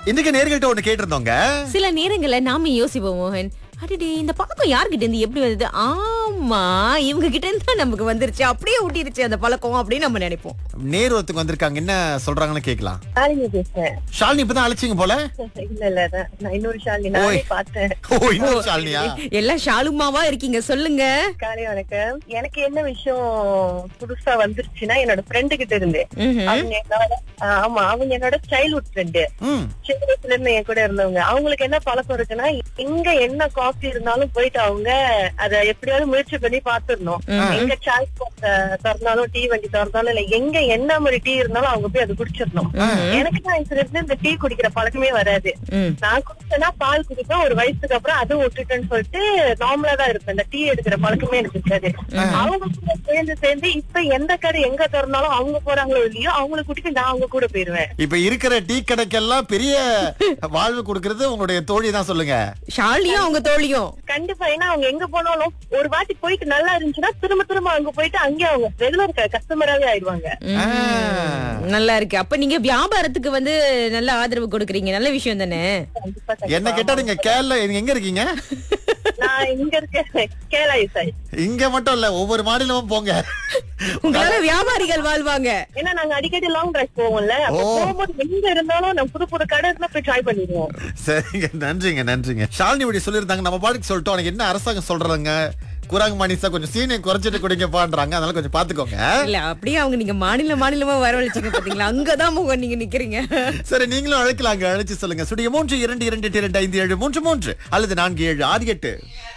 இன்னைக்கு நேர்கள்ட்ட ஒண்ணு கேட்டிருந்தோங்க சில நேரங்கள்ல நாம யோசிப்போம் மோகன் அடடே இந்த பழக்கம் யார்கிட்ட இருந்து எப்படி வருது ஆமா இவங்க கிட்ட இருந்து தான் நமக்கு வந்துருச்சு அப்படியே ஊட்டிருச்சு அந்த பழக்கம் அப்படின்னு நம்ம நினைப்போம் நேர் ஒருத்தங்க வந்திருக்காங்க என்ன சொல்றாங்கன்னு கேக்கலாம் ஷாலினி பேசுறேன் ஷாலினி இப்பதான் அழைச்சிங்க போல இல்ல இல்ல நான் நான் இன்னொரு ஷாலினி நானே ஓய். பார்த்தேன் ஓ இன்னொரு ஷாலினியா எல்லாம் ஷாலுமாவா இருக்கீங்க சொல்லுங்க காலை வணக்கம் எனக்கு என்ன விஷயம் புதுசா வந்துருச்சுன்னா என்னோட ஃப்ரெண்டு கிட்ட இருந்து ம்ஹும். அவங்க என்னோட ஆ, ஆமா அவங்க என்னோட சைல்ட்ஹுட் ஃப்ரெண்டு ம் சின்ன வயசுல இருந்து என் கூட இருந்தவங்க அவங்களுக்கு என்ன பழக்கம் இருக்குன்னா எங்க என்ன காஃபி இருந்தாலும் போயிட்டு அவங்க அத எப்படியாவது முயற்சி பண்ணி பாத்துடணும் எங்க சாய் திறந்தாலும் டீ வண்டி திறந்தாலும் இல்ல எங்க என்ன மாதிரி டீ இருந்தாலும் அவங்க போய் அது குடிச்சிடணும் எனக்கு தான் இதுல இருந்து இந்த டீ குடிக்கிற பழக்கமே வராது ம். நான் குடிச்சேன்னா பால் குடிப்பேன் ஒரு வயசுக்கு அப்புறம் அதுவும் விட்டுட்டேன்னு சொல்லிட்டு நார்மலா தான் இருப்பேன் இந்த டீ எடுக்கிற பழக்கமே எனக்கு இருக்காது அவங்க கூட சேர்ந்து சேர்ந்து இப்ப எந்த கடை எங்க திறந்தாலும் அவங்க போறாங்களோ இல்லையோ அவங்களை கூட்டிட்டு நான் அவங்க கூட போயிருவேன் இப்ப இருக்கிற டீ கடைக்கெல்லாம் பெரிய வாழ்வு கொடுக்கறது உங்களுடைய தோழி தான் சொல்லுங்க ஷாலியும் அவங்க தோழியும் கண்டிப்பா ஏன்னா அவங்க எங்க போனாலும் ஒரு வாட்டி போயிட்டு நல்லா இருந்துச்சுன்னா திரும்ப திரும்ப அங்க போயிட்டு அங்கே அவங்க ரெகுலர் கஸ்டமராவே ஆயிடுவாங்க ம். நல்லா இருக்கு அப்ப நீங்க வியாபாரத்துக்கு வந்து நல்ல ஆதரவு கொடுக்கறீங்க நல்ல விஷயம் தானே கண்டிப்பா என்ன கேட்டா நீங்க கேரள நீங்க எங்க இருக்கீங்க நான் இங்க இருக்க கேலாயு சாய் இங்க மட்டும் இல்ல ஒவ்வொரு மாநிலமும் போங்க உங்களால வியாபாரிகள் வாழ்வாங்க ஏன்னா நாங்க அடிக்கடி லாங் டிரைவ் போவோம்ல அப்ப ஓ. போகும்போது எங்க இருந்தாலும் நம்ம புது புது கடை இருந்தா போய் ட்ரை பண்ணிடுவோம் சரிங்க நன்றிங்க நன்றிங்க ஷாலினி இப்படி சொல்லியிருந்தாங்க நம்ம பாட்டுக்கு சொல்லிட்டோம் எனக்கு என்ன அரசாங்கம் சொல்றாங்க குரங்கு மணிசா கொஞ்சம் சீனியம் குறைச்சிட்டு குடிங்கப்பான்றாங்க அதனால கொஞ்சம் பாத்துக்கோங்க இல்ல அப்படியே அவங்க நீங்க மாநில மாநிலமா வரவழைச்சீங்க பாத்தீங்களா அங்கதான் முகம் நீங்க நிக்கிறீங்க சரி நீங்களும் அழைக்கலாங்க அழைச்சு சொல்லுங்க சுடிய மூன்று இரண்டு இரண்டு எட்டு, இரண்டு ஐந்து ஏழு மூன்று மூன்று அல்லது நான்கு ஏழு ஆறு எட்டு